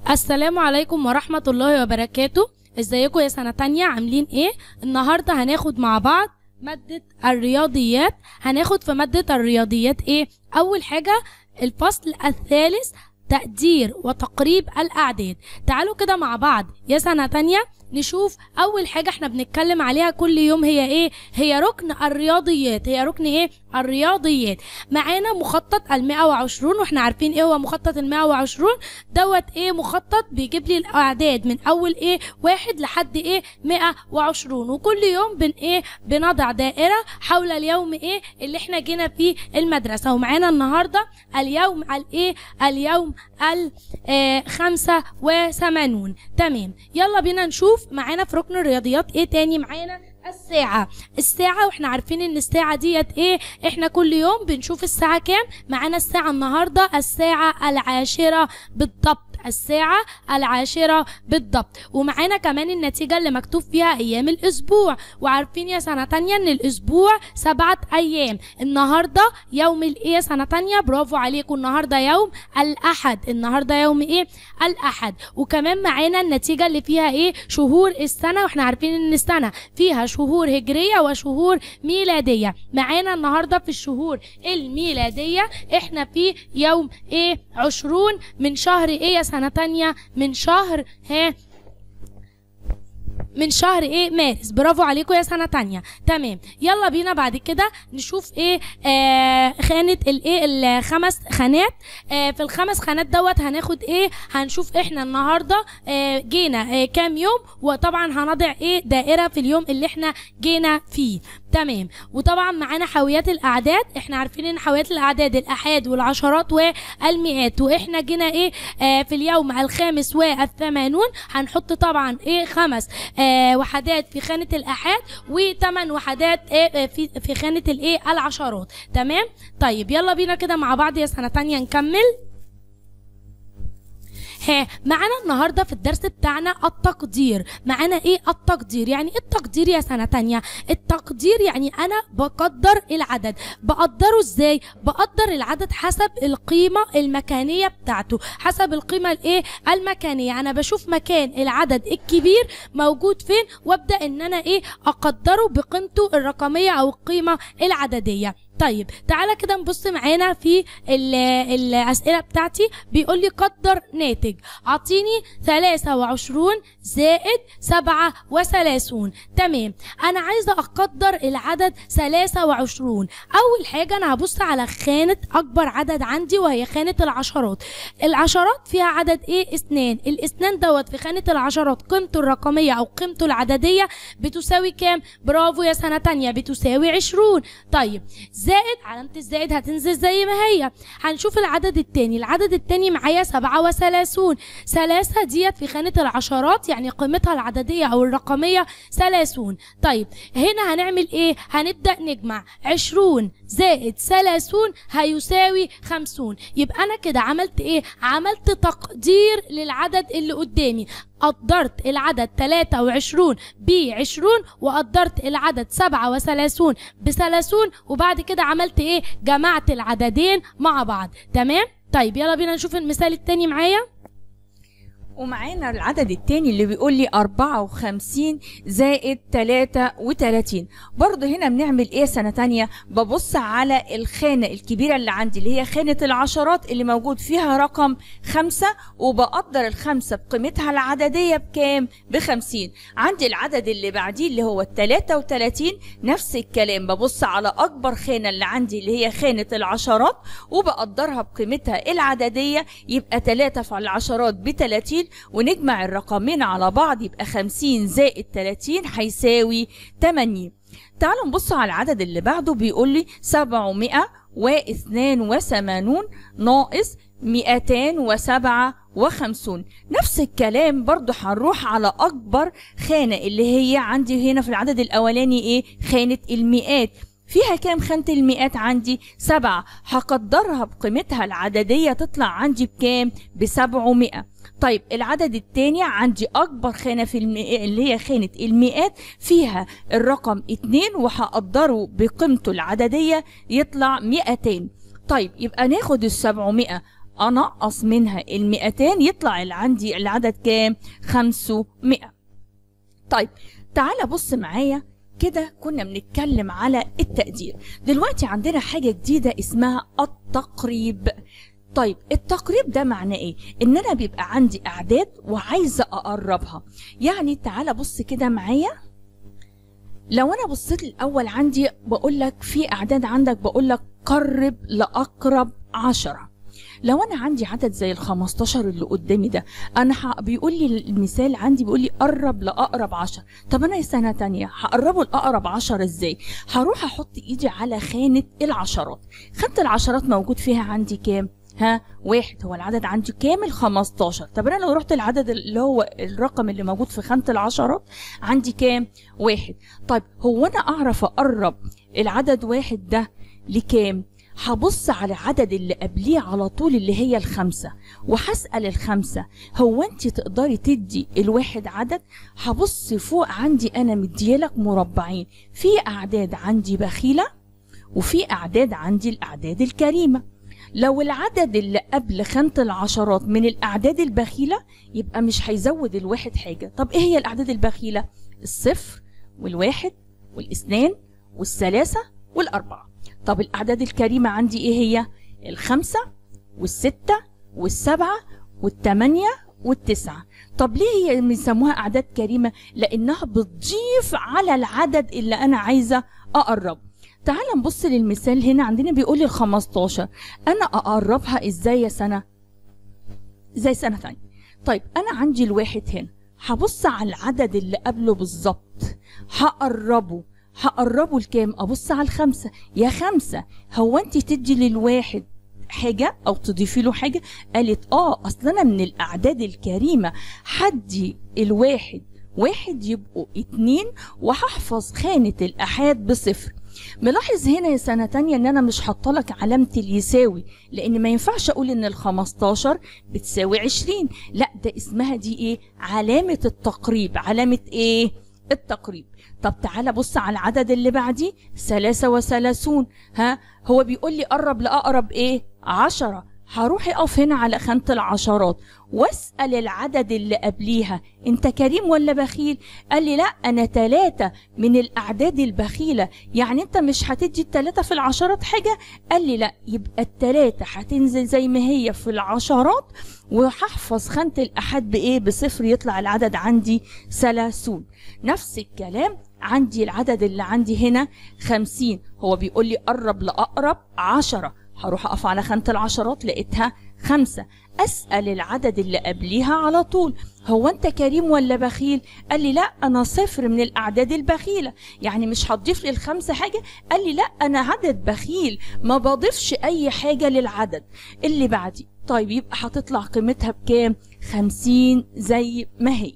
السلام عليكم ورحمة الله وبركاته ازيكم يا سنة تانية عاملين ايه النهاردة هناخد مع بعض مادة الرياضيات هناخد في مادة الرياضيات ايه اول حاجة الفصل الثالث تقدير وتقريب الأعداد تعالوا كده مع بعض يا سنة تانية نشوف أول حاجة احنا بنتكلم عليها كل يوم هي ايه هي ركن الرياضيات هي ركن ايه الرياضيات معانا مخطط المائة وعشرون واحنا عارفين ايه هو مخطط المائة وعشرون دوت ايه مخطط بيجيب لي الأعداد من أول ايه واحد لحد ايه مائة وعشرون وكل يوم بن ايه بنضع دائرة حول اليوم ايه اللي احنا جينا فيه المدرسة ومعانا النهاردة اليوم الايه اليوم الخمسة وثمانون تمام يلا بينا نشوف معانا في ركن الرياضيات ايه تاني معانا الساعة الساعة واحنا عارفين ان الساعة ديت ايه احنا كل يوم بنشوف الساعة كام معانا الساعة النهاردة الساعة العاشرة بالضبط الساعة العاشرة بالضبط ومعانا كمان النتيجة اللي مكتوب فيها أيام الأسبوع وعارفين يا سنة تانية إن الأسبوع سبعة أيام النهاردة يوم الإيه سنة تانية برافو عليكم النهاردة يوم الأحد النهاردة يوم إيه الأحد وكمان معانا النتيجة اللي فيها إيه شهور السنة وإحنا عارفين إن السنة فيها شهور هجرية وشهور ميلادية معانا النهاردة في الشهور الميلادية إحنا في يوم إيه عشرون من شهر إيه يا سنة تانية من شهر ها من شهر ايه مارس برافو عليكم يا سنه تانية تمام يلا بينا بعد كده نشوف ايه آه خانه الايه الخمس خانات آه في الخمس خانات دوت هناخد ايه هنشوف احنا النهارده آه جينا آه كام يوم وطبعا هنضع ايه دائره في اليوم اللي احنا جينا فيه تمام وطبعا معانا حاويات الاعداد احنا عارفين ان حاويات الاعداد الاحاد والعشرات والمئات واحنا جينا ايه آه في اليوم الخامس والثمانون هنحط طبعا ايه خمس آه وحدات في خانه الاحاد وثمان وحدات ايه في في خانه الايه العشرات تمام طيب يلا بينا كده مع بعض يا سنه تانية نكمل ها معانا النهارده في الدرس بتاعنا التقدير معانا ايه التقدير يعني ايه التقدير يا سنه تانية التقدير يعني انا بقدر العدد بقدره ازاي بقدر العدد حسب القيمه المكانيه بتاعته حسب القيمه الايه المكانيه انا بشوف مكان العدد الكبير موجود فين وابدا ان انا ايه اقدره بقيمته الرقميه او القيمه العدديه طيب تعالى كده نبص معانا في الأسئلة بتاعتي بيقول لي قدر ناتج عطيني 23 زائد 37 تمام أنا عايزة أقدر العدد 23 أول حاجة أنا هبص على خانة أكبر عدد عندي وهي خانة العشرات العشرات فيها عدد إيه اثنان الاثنان دوت في خانة العشرات قيمته الرقمية أو قيمته العددية بتساوي كام برافو يا سنة تانية بتساوي 20 طيب زائد علامة الزائد هتنزل زي ما هي هنشوف العدد التاني العدد التاني معايا سبعة وثلاثون ثلاثة ديت في خانة العشرات يعني قيمتها العددية أو الرقمية ثلاثون طيب هنا هنعمل ايه هنبدأ نجمع عشرون زائد ثلاثون هيساوي خمسون يبقى أنا كده عملت ايه عملت تقدير للعدد اللي قدامي قدرت العدد 23 ب 20 وقدرت العدد 37 ب 30 وبعد كده عملت ايه جمعت العددين مع بعض تمام طيب يلا بينا نشوف المثال التاني معايا ومعانا العدد التاني اللي بيقول لي 54 زائد 33 برضه هنا بنعمل ايه سنة تانية ببص على الخانة الكبيرة اللي عندي اللي هي خانة العشرات اللي موجود فيها رقم خمسة وبقدر الخمسة بقيمتها العددية بكام بخمسين عندي العدد اللي بعديه اللي هو التلاتة وتلاتين نفس الكلام ببص على أكبر خانة اللي عندي اللي هي خانة العشرات وبقدرها بقيمتها العددية يبقى تلاتة في العشرات بتلاتين ونجمع الرقمين على بعض يبقى خمسين زائد تلاتين هيساوي تمانين تعالوا نبص على العدد اللي بعده بيقول لي سبعمائة واثنان وثمانون ناقص مئتان وسبعة وخمسون نفس الكلام برضو هنروح على أكبر خانة اللي هي عندي هنا في العدد الأولاني إيه خانة المئات فيها كام خانة المئات عندي سبعة هقدرها بقيمتها العددية تطلع عندي بكام بسبعمائة طيب العدد التاني عندي أكبر خانة في المئة اللي هي خانة المئات فيها الرقم اتنين وهقدره بقيمته العددية يطلع مئتين طيب يبقى ناخد السبعمائة انقص منها المئتين يطلع اللي عندي العدد كام 500 طيب تعال بص معايا كده كنا بنتكلم على التقدير دلوقتي عندنا حاجة جديدة اسمها التقريب طيب التقريب ده معناه ايه ان انا بيبقى عندي اعداد وعايزه اقربها يعني تعالى بص كده معايا لو انا بصيت الاول عندي بقول لك في اعداد عندك بقول لك قرب لاقرب عشرة لو انا عندي عدد زي ال 15 اللي قدامي ده انا ح... بيقول لي المثال عندي بيقول لي قرب لاقرب 10 طب انا سنه تانية هقربه لاقرب 10 ازاي هروح احط ايدي على خانه العشرات خانه العشرات موجود فيها عندي كام ها واحد هو العدد عندي كامل 15 طب انا لو رحت العدد اللي هو الرقم اللي موجود في خانه العشرات عندي كام واحد طيب هو انا اعرف اقرب العدد واحد ده لكام هبص على العدد اللي قبليه على طول اللي هي الخمسة وهسأل الخمسة هو انت تقدري تدي الواحد عدد هبص فوق عندي انا مديلك مربعين في اعداد عندي بخيلة وفي اعداد عندي الاعداد الكريمة لو العدد اللي قبل خانة العشرات من الأعداد البخيلة يبقى مش هيزود الواحد حاجة طب إيه هي الأعداد البخيلة؟ الصفر والواحد والاثنين والثلاثة والأربعة طب الأعداد الكريمة عندي إيه هي؟ الخمسة والستة والسبعة والثمانية والتسعة طب ليه هي بيسموها أعداد كريمة؟ لأنها بتضيف على العدد اللي أنا عايزة أقربه تعال نبص للمثال هنا عندنا بيقول لي 15 انا اقربها ازاي يا سنه زي سنه ثانيه طيب انا عندي الواحد هنا هبص على العدد اللي قبله بالظبط هقربه هقربه لكام ابص على الخمسه يا خمسه هو انت تدي للواحد حاجة أو تضيفي له حاجة قالت آه أصل أنا من الأعداد الكريمة حدي الواحد واحد يبقوا اتنين وهحفظ خانة الأحاد بصفر ملاحظ هنا يا سنة تانية ان انا مش حاطه لك علامة اليساوي لان ما ينفعش اقول ان ال 15 بتساوي 20 لا ده اسمها دي ايه علامة التقريب علامة ايه التقريب طب تعالى بص على العدد اللي بعديه ثلاثة وثلاثون ها هو بيقول لي قرب لأقرب ايه عشرة هروح اقف هنا على خانة العشرات واسأل العدد اللي قبليها انت كريم ولا بخيل قال لي لا انا تلاتة من الاعداد البخيلة يعني انت مش هتدي التلاتة في العشرات حاجة قال لي لا يبقى التلاتة هتنزل زي ما هي في العشرات وهحفظ خانة الاحاد بايه بصفر يطلع العدد عندي ثلاثون نفس الكلام عندي العدد اللي عندي هنا خمسين هو بيقول لي قرب لأقرب عشرة هروح أقف على خانة العشرات لقيتها خمسة أسأل العدد اللي قبليها على طول هو أنت كريم ولا بخيل؟ قال لي لا أنا صفر من الأعداد البخيلة يعني مش هتضيف لي الخمسة حاجة؟ قال لي لا أنا عدد بخيل ما بضيفش أي حاجة للعدد اللي بعدي طيب يبقى هتطلع قيمتها بكام؟ خمسين زي ما هي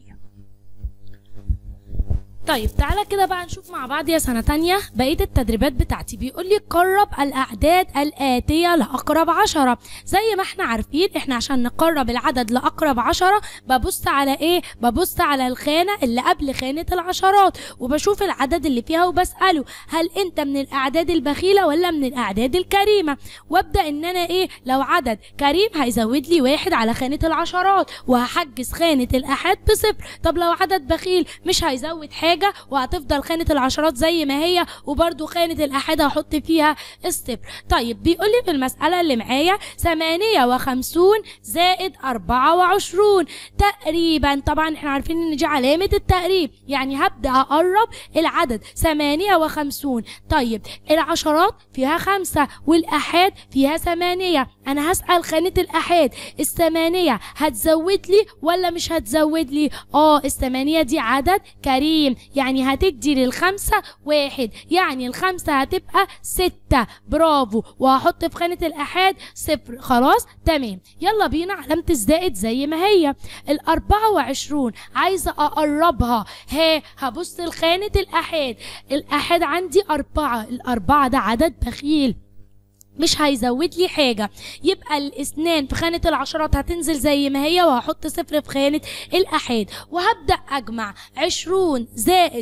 طيب تعالى كده بقى نشوف مع بعض يا سنة تانية بقية التدريبات بتاعتي بيقول لي قرب الأعداد الآتية لأقرب عشرة زي ما احنا عارفين احنا عشان نقرب العدد لأقرب عشرة ببص على ايه ببص على الخانة اللي قبل خانة العشرات وبشوف العدد اللي فيها وبسأله هل انت من الأعداد البخيلة ولا من الأعداد الكريمة وابدأ ان انا ايه لو عدد كريم هيزود لي واحد على خانة العشرات وهحجز خانة الأحاد بصفر طب لو عدد بخيل مش هيزود حاجة حاجة وهتفضل خانة العشرات زي ما هي وبرده خانة الأحاد هحط فيها الصفر طيب بيقول لي في المسألة اللي معايا ثمانية وخمسون زائد أربعة وعشرون تقريبا طبعا احنا عارفين ان دي علامة التقريب يعني هبدأ أقرب العدد ثمانية وخمسون طيب العشرات فيها خمسة والأحاد فيها ثمانية أنا هسأل خانة الأحاد الثمانية هتزود لي ولا مش هتزود لي اه الثمانية دي عدد كريم يعني هتدي للخمسة واحد يعني الخمسة هتبقى ستة برافو وهحط في خانة الأحاد صفر خلاص تمام يلا بينا علامة الزائد زي ما هي الأربعة وعشرون عايزة أقربها ها هبص لخانة الأحاد الأحاد عندي أربعة الأربعة ده عدد بخيل مش هيزود لي حاجة يبقى الاثنين في خانة العشرات هتنزل زي ما هي وهحط صفر في خانة الأحاد وهبدأ أجمع عشرون زائد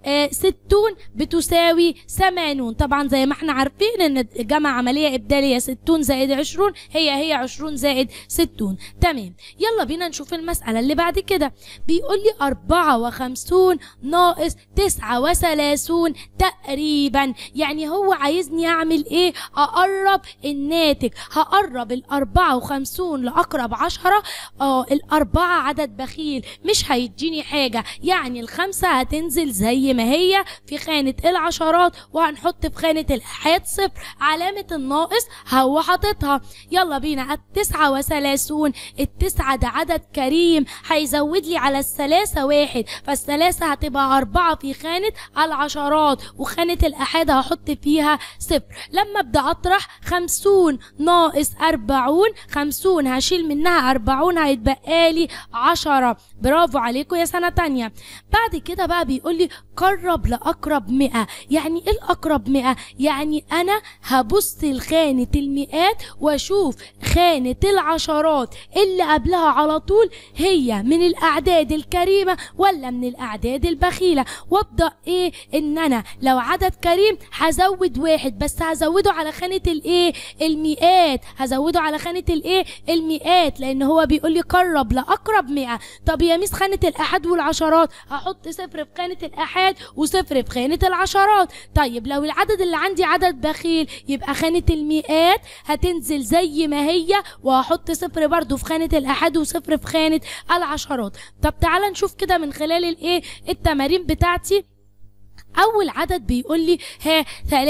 آه، ستون بتساوي ثمانون طبعا زي ما احنا عارفين ان الجمع عملية إبدالية ستون زائد عشرون هي هي عشرون زائد ستون تمام يلا بينا نشوف المسألة اللي بعد كده بيقول لي أربعة وخمسون ناقص تسعة وثلاثون تقريبا يعني هو عايزني أعمل إيه أقرب الناتج هقرب الأربعة وخمسون لأقرب عشرة اه الأربعة عدد بخيل مش هيديني حاجة يعني الخمسة هتنزل زي ما هي في خانة العشرات وهنحط في خانة الآحاد صفر علامة الناقص هو حاططها يلا بينا التسعة وثلاثون التسعة ده عدد كريم هيزود لي على الثلاثة واحد فالثلاثة هتبقى أربعة في خانة العشرات وخانة الآحاد هحط فيها صفر لما أبدأ أطرح خمسون ناقص أربعون خمسون هشيل منها أربعون هيتبقى لي عشرة برافو عليكم يا سنة تانية بعد كده بقى بيقول لي قرب لأقرب مئة يعني إيه الأقرب مئة يعني أنا هبص لخانة المئات وأشوف خانة العشرات اللي قبلها على طول هي من الأعداد الكريمة ولا من الأعداد البخيلة وأبدأ إيه إن أنا لو عدد كريم هزود واحد بس هزوده على خانة الإيه المئات هزوده على خانة الإيه المئات لأن هو بيقول لي قرب لأقرب مئة طب يا ميس خانة الأحد والعشرات هحط صفر في خانة الأحاد وصفر في خانة العشرات طيب لو العدد اللي عندي عدد بخيل يبقى خانة المئات هتنزل زي ما هي وهحط صفر برضو في خانة الأحد وصفر في خانة العشرات طب تعالى نشوف كده من خلال الايه التمارين بتاعتي أول عدد بيقول لي ها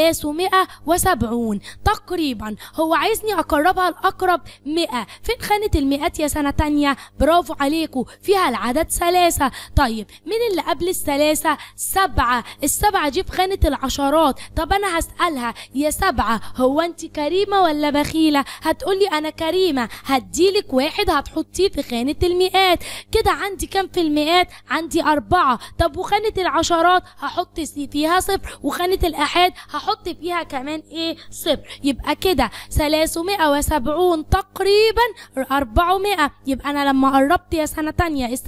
370 تقريبا هو عايزني أقربها لأقرب 100 فين خانة المئات يا سنة تانية برافو عليكم فيها العدد ثلاثة طيب مين اللي قبل الثلاثة سبعة السبعة دي في خانة العشرات طب أنا هسألها يا سبعة هو أنت كريمة ولا بخيلة هتقولي أنا كريمة هديلك واحد هتحطيه في خانة المئات كده عندي كام في المئات عندي أربعة طب وخانة العشرات هحط فيها صفر وخانة الآحاد هحط فيها كمان ايه صفر يبقى كده 370 تقريبا 400 يبقى انا لما قربت يا سنة تانية ال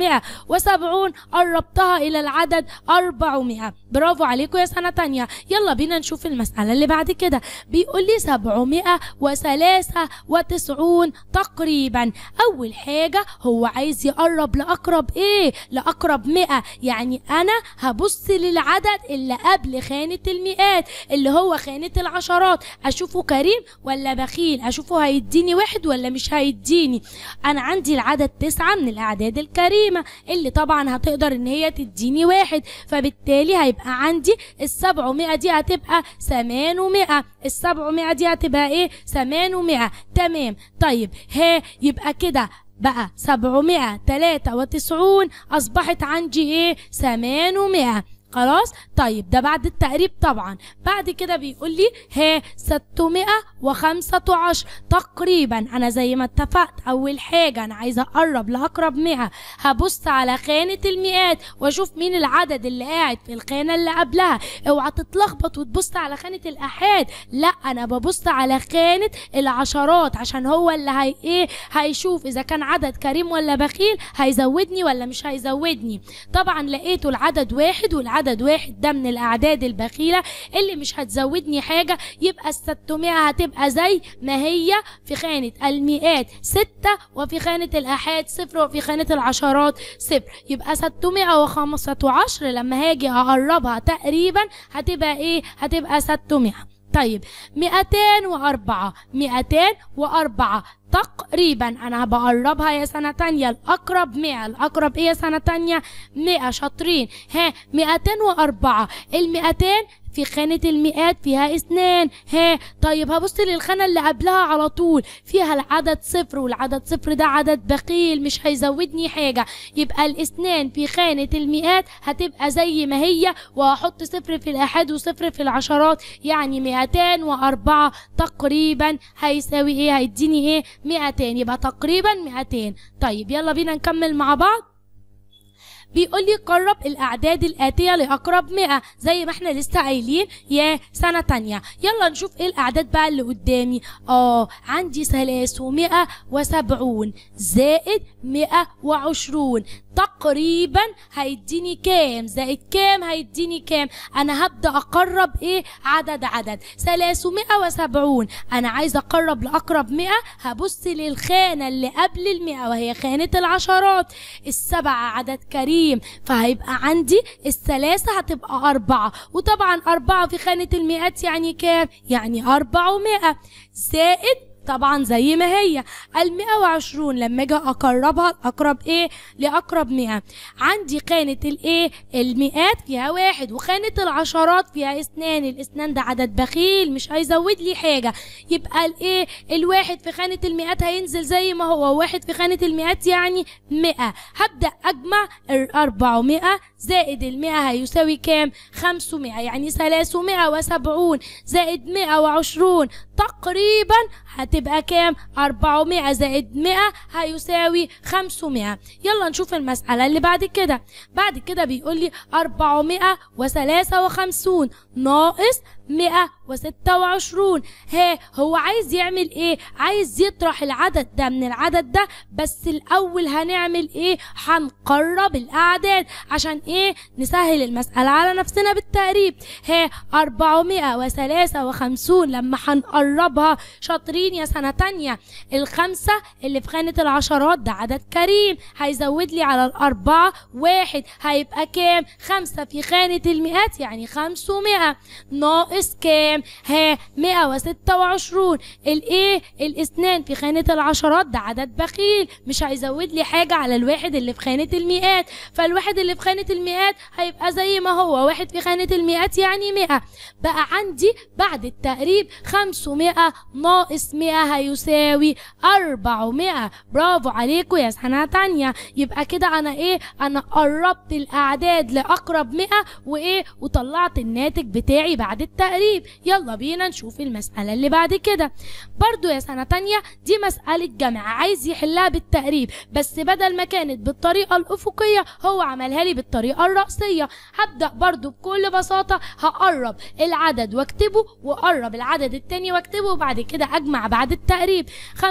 370 قربتها الى العدد 400 برافو عليكم يا سنة تانية يلا بينا نشوف المسألة اللي بعد كده بيقول لي 793 تقريبا اول حاجة هو عايز يقرب لأقرب ايه لأقرب 100 يعني انا هبص للعدد اللي قبل خانة المئات اللي هو خانة العشرات اشوفه كريم ولا بخيل اشوفه هيديني واحد ولا مش هيديني انا عندي العدد تسعة من الاعداد الكريمة اللي طبعا هتقدر ان هي تديني واحد فبالتالي هيبقى عندي السبعمائة دي هتبقى ثمانمائة السبعمائة دي هتبقى ايه ثمانمائة تمام طيب ها يبقى كده بقى سبعمائة تلاتة وتسعون أصبحت عندي إيه ثمانمائة خلاص طيب ده بعد التقريب طبعا بعد كده بيقول لي ها 615 تقريبا انا زي ما اتفقت اول حاجه انا عايزه اقرب لاقرب 100 هبص على خانه المئات واشوف مين العدد اللي قاعد في الخانه اللي قبلها اوعى تتلخبط وتبص على خانه الاحاد لا انا ببص على خانه العشرات عشان هو اللي هي ايه هيشوف اذا كان عدد كريم ولا بخيل هيزودني ولا مش هيزودني طبعا لقيته العدد واحد والعدد واحد ده من الاعداد البخيله اللي مش هتزودني حاجه يبقى ال 600 هتبقى زي ما هي في خانه المئات ستة وفي خانه الاحاد صفر وفي خانه العشرات صفر يبقى 615 لما هاجي اقربها تقريبا هتبقى ايه هتبقى 600 طيب 204 204 تقريبا انا بقربها يا سنة تانية الاقرب 100 الاقرب ايه يا سنة تانية 100 شاطرين ها 204 ال 200 في خانة المئات فيها اثنان ها طيب هبص للخانة اللي قبلها على طول فيها العدد صفر والعدد صفر ده عدد بخيل مش هيزودني حاجة يبقى الاثنان في خانة المئات هتبقى زي ما هي وهحط صفر في الآحاد وصفر في العشرات يعني 204 تقريبا هيساوي ايه هيديني ايه 200 يبقى تقريبا 200 طيب يلا بينا نكمل مع بعض بيقول لي قرب الأعداد الآتية لأقرب مئة زي ما احنا لسه قايلين يا سنة تانية يلا نشوف ايه الأعداد بقى اللي قدامي اه عندي ثلاثمائة وسبعون زائد مئة وعشرون تقريبا هيديني كام زائد كام هيديني كام انا هبدا اقرب ايه عدد عدد 370 انا عايزه اقرب لاقرب 100 هبص للخانه اللي قبل ال100 وهي خانه العشرات السبعه عدد كريم فهيبقى عندي الثلاثه هتبقى أربعة وطبعا أربعة في خانة المئات يعني كام يعني أربعمائة زائد طبعا زي ما هي المئة وعشرون لما اجي اقربها اقرب ايه لاقرب مئة عندي خانة الايه المئات فيها واحد وخانة العشرات فيها اثنان الاثنان ده عدد بخيل مش هيزود لي حاجة يبقى الايه الواحد في خانة المئات هينزل زي ما هو واحد في خانة المئات يعني مئة هبدأ اجمع الاربعمائة زائد المئة هيساوي كام خمسمائة يعني ثلاثمائة وسبعون زائد مئة وعشرون تقريبا هتبقى كام 400 زائد 100 هيساوي 500 يلا نشوف المسألة اللي بعد كده بعد كده بيقول لي 453 ناقص 126 ها هو عايز يعمل ايه عايز يطرح العدد ده من العدد ده بس الاول هنعمل ايه هنقرب الاعداد عشان ايه نسهل المسألة على نفسنا بالتقريب ها 453 لما هنقربها شاطرين يا سنة تانية الخمسة اللي في خانة العشرات ده عدد كريم هيزود لي على الأربعة واحد هيبقى كام خمسة في خانة المئات يعني خمسمائة ناقص كام ها مئة وستة وعشرون الايه الاثنان في خانة العشرات ده عدد بخيل مش هيزود لي حاجة على الواحد اللي في خانة المئات فالواحد اللي في خانة المئات هيبقى زي ما هو واحد في خانة المئات يعني مئة بقى عندي بعد التقريب خمسمائة ناقص مئة هيساوي أربعمائة برافو عليكم يا سنة تانية يبقى كده أنا إيه أنا قربت الأعداد لأقرب مئة وإيه وطلعت الناتج بتاعي بعد التقريب يلا بينا نشوف المسألة اللي بعد كده برضو يا سنة تانية دي مسألة جمع عايز يحلها بالتقريب بس بدل ما كانت بالطريقة الأفقية هو عملها لي بالطريقة الرأسية هبدأ برضو بكل بساطة هقرب العدد واكتبه وقرب العدد التاني واكتبه وبعد كده أجمع بعد التقريب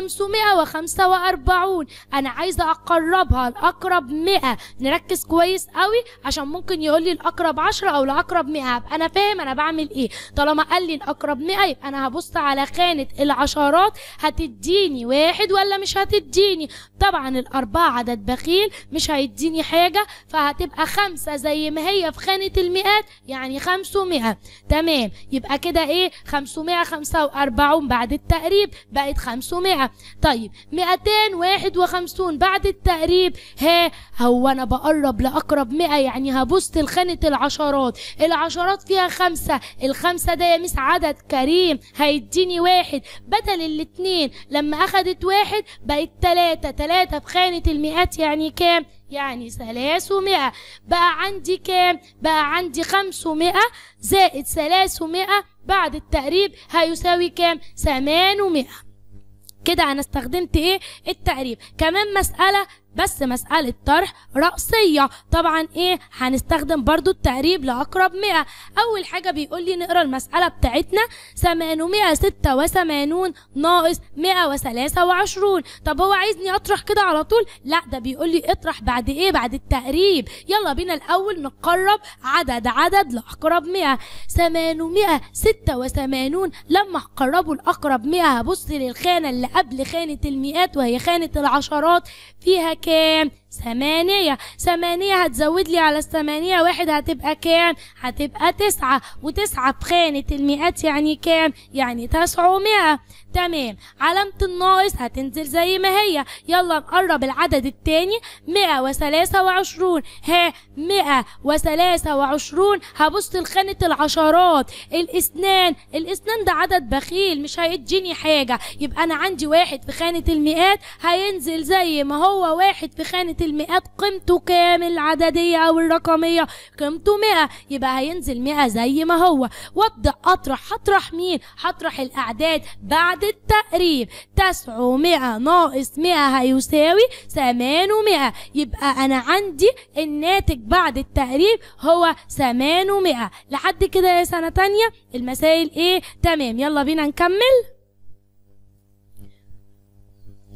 545 أنا عايزة أقربها لأقرب 100 نركز كويس قوي عشان ممكن يقول لي الأقرب 10 أو لأقرب 100 أبقى أنا فاهم أنا بعمل إيه طالما قال لي الأقرب 100 يبقى أنا هبص على خانة العشرات هتديني واحد ولا مش هتديني طبعا الأربعة عدد بخيل مش هيديني حاجة فهتبقى خمسة زي ما هي في خانة المئات يعني 500 تمام يبقى كده إيه 545 بعد التقريب بقت 500 طيب 251 بعد التقريب ها هو انا بقرب لاقرب 100 يعني هبص لخانه العشرات العشرات فيها خمسة الخمسة ده يا مس عدد كريم هيديني واحد بدل الاتنين لما اخدت واحد بقت تلاتة تلاتة في خانة المئات يعني كام يعني ثلاثمائة بقى عندي كام بقى عندي خمسمائة زائد ثلاثمائة بعد التقريب هيساوي كام ثمانمائة كده انا استخدمت ايه التقريب كمان مسألة بس مسألة طرح رأسية طبعا ايه هنستخدم برضو التقريب لأقرب مئة أول حاجة بيقول لي نقرا المسألة بتاعتنا 886 ناقص 123 طب هو عايزني أطرح كده على طول لا ده بيقول لي اطرح بعد ايه بعد التقريب يلا بينا الأول نقرب عدد عدد لأقرب 100 886 لما هقربه لأقرب 100 هبص للخانة اللي قبل خانة المئات وهي خانة العشرات فيها كام ثمانية ثمانية هتزود لي على الثمانية واحد هتبقى كام هتبقى تسعة وتسعة بخانة المئات يعني كام يعني تسعمائة تمام علامة الناقص هتنزل زي ما هي يلا نقرب العدد التاني مئة وثلاثة وعشرون ها مئة وثلاثة وعشرون هبص لخانة العشرات الاثنان الاثنان ده عدد بخيل مش هيديني حاجة يبقى أنا عندي واحد في خانة المئات هينزل زي ما هو واحد في خانة المئات قيمته كام العددية أو الرقمية قيمته مئة يبقى هينزل مئة زي ما هو وابدأ أطرح هطرح مين هطرح الأعداد بعد التقريب تسعمائة ناقص مئة هيساوي ثمانمائة يبقى أنا عندي الناتج بعد التقريب هو ثمانمائة لحد كده يا سنة تانية المسائل ايه تمام يلا بينا نكمل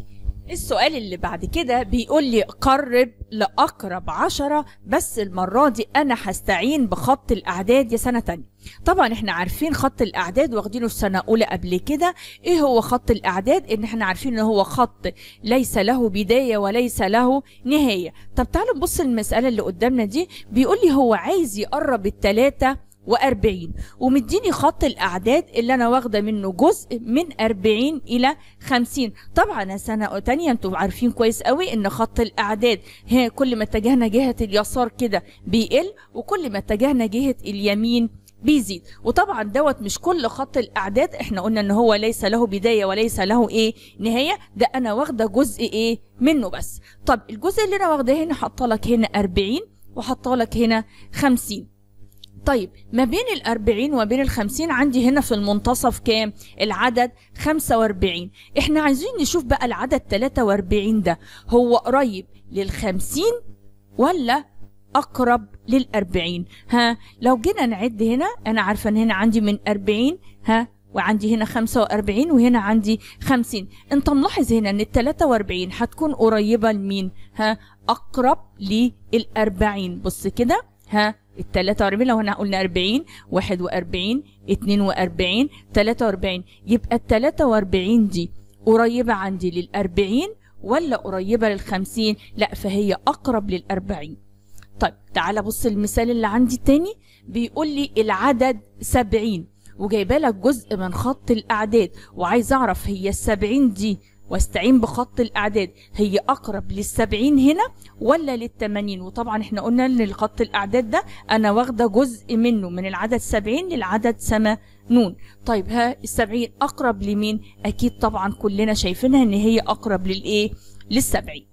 السؤال اللي بعد كده بيقول لي قرب لأقرب عشرة بس المرة دي أنا هستعين بخط الأعداد يا سنة تانية طبعا احنا عارفين خط الأعداد واخدينه السنة أولى قبل كده ايه هو خط الأعداد ان احنا عارفين ان هو خط ليس له بداية وليس له نهاية طب تعالوا نبص المسألة اللي قدامنا دي بيقول لي هو عايز يقرب التلاتة وأربعين ومديني خط الأعداد اللي أنا واخدة منه جزء من أربعين إلى خمسين طبعا يا سنة تانية انتوا عارفين كويس قوي إن خط الأعداد ها كل ما اتجهنا جهة اليسار كده بيقل وكل ما اتجهنا جهة اليمين بيزيد وطبعا دوت مش كل خط الاعداد احنا قلنا ان هو ليس له بدايه وليس له ايه نهايه ده انا واخده جزء ايه منه بس طب الجزء اللي انا واخداه هنا حاطه لك هنا 40 وحاطه لك هنا 50 طيب ما بين الأربعين وما بين الخمسين عندي هنا في المنتصف كام العدد خمسة واربعين احنا عايزين نشوف بقى العدد تلاتة واربعين ده هو قريب للخمسين ولا أقرب للأربعين ها لو جينا نعد هنا أنا عارفة إن هنا عندي من أربعين ها وعندي هنا 45 وهنا عندي 50 انت ملاحظ هنا ان ال 43 هتكون قريبة لمين ها اقرب لل40 بص كده ها ال 43 لو احنا قلنا 40 41 42 43 يبقى ال 43 دي قريبة عندي لل 40 ولا قريبة لل 50 لا فهي اقرب لل 40 طيب تعالى بص المثال اللي عندي التاني بيقول لي العدد 70 وجايبه لك جزء من خط الاعداد وعايز اعرف هي السبعين دي واستعين بخط الاعداد هي اقرب للسبعين هنا ولا للتمانين وطبعا احنا قلنا ان الخط الاعداد ده انا واخده جزء منه من العدد سبعين للعدد سمانون طيب ها السبعين اقرب لمين اكيد طبعا كلنا شايفينها ان هي اقرب للايه للسبعين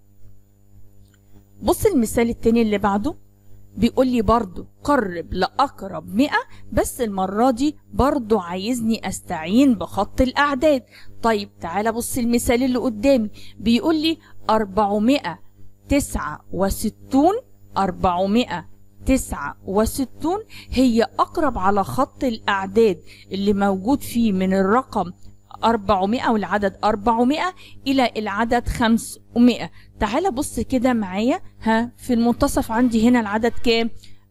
بص المثال التاني اللي بعده بيقول لي برضو قرب لأقرب مئة بس المرة دي برضو عايزني أستعين بخط الأعداد طيب تعالى بص المثال اللي قدامي بيقول لي أربعمائة تسعة وستون أربعمائة تسعة وستون هي أقرب على خط الأعداد اللي موجود فيه من الرقم 400 والعدد 400 إلى العدد 500 تعال بص كده معايا ها في المنتصف عندي هنا العدد كام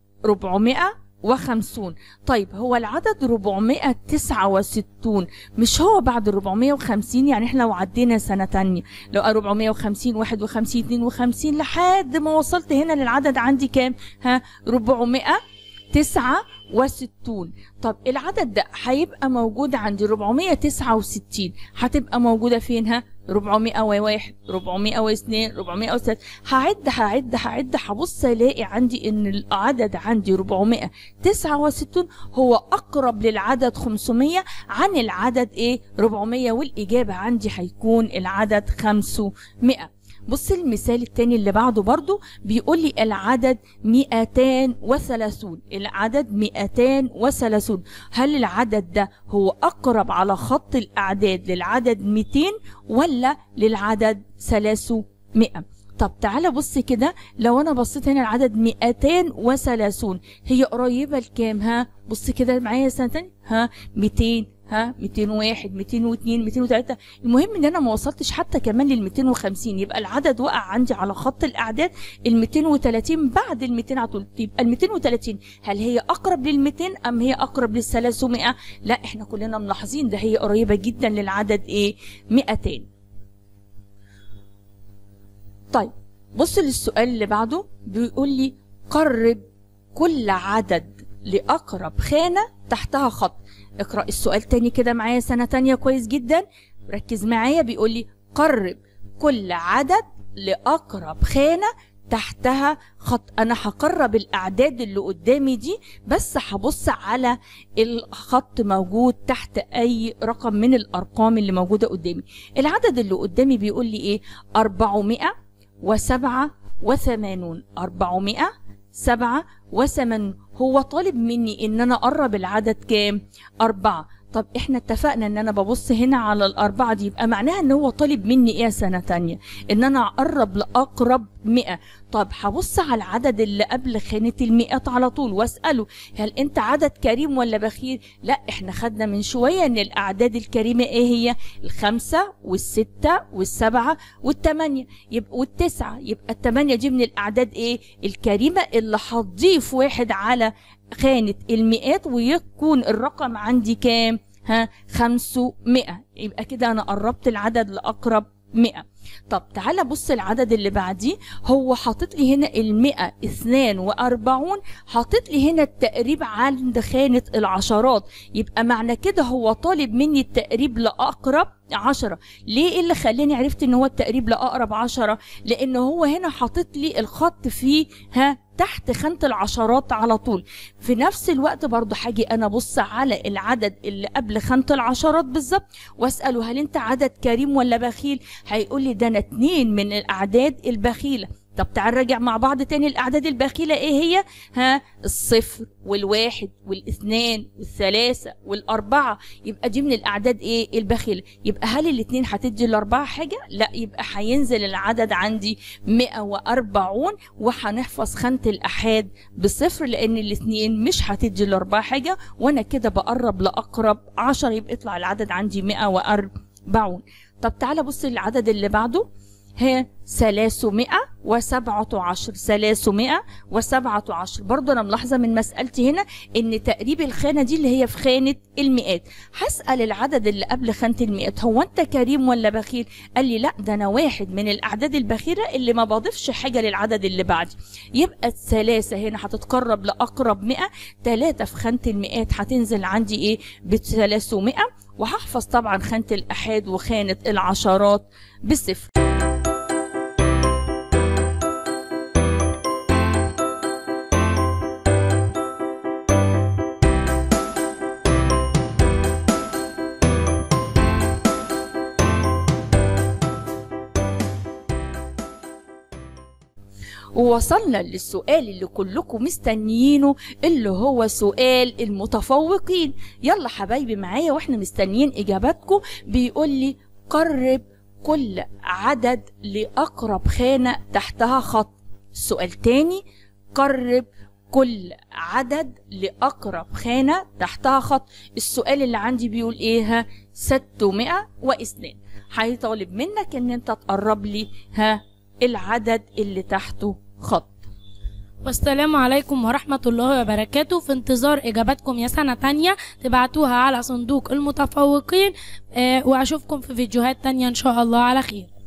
450 طيب هو العدد 469 مش هو بعد 450 يعني احنا لو عدينا سنة تانية لو 450 51 52 لحد ما وصلت هنا للعدد عندي كام ها 400 تسعة وستون طب العدد ده هيبقى موجود عندي 469 هتبقى موجودة فين ها 401 402 403 هعد هعد هعد هبص الاقي عندي ان العدد عندي 469 هو اقرب للعدد 500 عن العدد ايه 400 والاجابة عندي هيكون العدد 500 بص المثال التاني اللي بعده برضو بيقول لي العدد 230 العدد 230 هل العدد ده هو أقرب على خط الأعداد للعدد 200 ولا للعدد 300 طب تعالى بص كده لو انا بصيت هنا العدد 230 هي قريبه لكام ها بص كده معايا سنه تانية ها 200 ها 201 202 203 المهم ان انا ما وصلتش حتى كمان لل 250 يبقى العدد وقع عندي على خط الاعداد ال 230 بعد ال 200 على طول يبقى ال 230 هل هي اقرب لل 200 ام هي اقرب لل 300 لا احنا كلنا ملاحظين ده هي قريبه جدا للعدد ايه 200 طيب بص للسؤال اللي بعده بيقول لي قرب كل عدد لأقرب خانة تحتها خط اقرأ السؤال تاني كده معايا سنة تانية كويس جدا ركز معايا بيقول لي قرب كل عدد لأقرب خانة تحتها خط انا هقرب الاعداد اللي قدامي دي بس هبص على الخط موجود تحت اي رقم من الارقام اللي موجوده قدامي العدد اللي قدامي بيقول لي ايه 400 وسبعة وثمانون أربعمائة سبعة وثمانون هو طالب مني ان انا اقرب العدد كام اربعة طب احنا اتفقنا ان انا ببص هنا على الاربعة دي يبقى معناها ان هو طالب مني ايه سنة تانية ان انا اقرب لاقرب مئة طب هبص على العدد اللي قبل خانة المئات على طول واسأله هل انت عدد كريم ولا بخيل لا احنا خدنا من شوية ان الاعداد الكريمة ايه هي الخمسة والستة والسبعة والتمانية يبقى والتسعة يبقى التمانية دي من الاعداد ايه الكريمة اللي هتضيف واحد على خانة المئات ويكون الرقم عندي كام ها خمسمائة يبقى كده انا قربت العدد لاقرب مئة طب تعالى بص العدد اللي بعديه هو حاطط لي هنا المئة اثنان واربعون حاطط لي هنا التقريب عند خانة العشرات يبقى معنى كده هو طالب مني التقريب لأقرب عشرة ليه إيه اللي خلاني عرفت ان هو التقريب لأقرب عشرة لان هو هنا حاطط لي الخط فيه ها تحت خانة العشرات على طول في نفس الوقت برضو حاجي انا ابص على العدد اللي قبل خانة العشرات بالظبط واسأله هل انت عدد كريم ولا بخيل هيقول لي ده انا اتنين من الاعداد البخيلة طب تعال نراجع مع بعض تاني الاعداد البخيله ايه هي ها الصفر والواحد والاثنان والثلاثه والاربعه يبقى دي من الاعداد ايه البخيله يبقى هل الاثنين هتدي الاربعه حاجه لا يبقى هينزل العدد عندي 140 وهنحفظ خانه الاحاد بصفر لان الاثنين مش هتدي الاربعه حاجه وانا كده بقرب لاقرب 10 يبقى يطلع العدد عندي 140 طب تعالى بص للعدد اللي بعده هي ثلاثمائة وسبعة عشر ثلاثمائة وسبعة عشر برضو أنا ملاحظة من مسألتي هنا إن تقريب الخانة دي اللي هي في خانة المئات هسأل العدد اللي قبل خانة المئات هو أنت كريم ولا بخيل قال لي لا ده أنا واحد من الأعداد البخيلة اللي ما بضيفش حاجة للعدد اللي بعدي يبقى الثلاثة هنا هتتقرب لأقرب مئة ثلاثة في خانة المئات هتنزل عندي إيه بثلاثمائة وهحفظ طبعا خانة الأحاد وخانة العشرات بالصفر ووصلنا للسؤال اللي كلكم مستنيينه اللي هو سؤال المتفوقين يلا حبايبي معايا واحنا مستنيين اجاباتكم بيقول لي قرب كل عدد لأقرب خانة تحتها خط السؤال تاني قرب كل عدد لأقرب خانة تحتها خط السؤال اللي عندي بيقول ايه ها 602 هيطالب منك ان انت تقرب لي ها العدد اللي تحته خط والسلام عليكم ورحمة الله وبركاته في انتظار إجاباتكم يا سنة تانية تبعتوها على صندوق المتفوقين آه وأشوفكم في فيديوهات تانية إن شاء الله على خير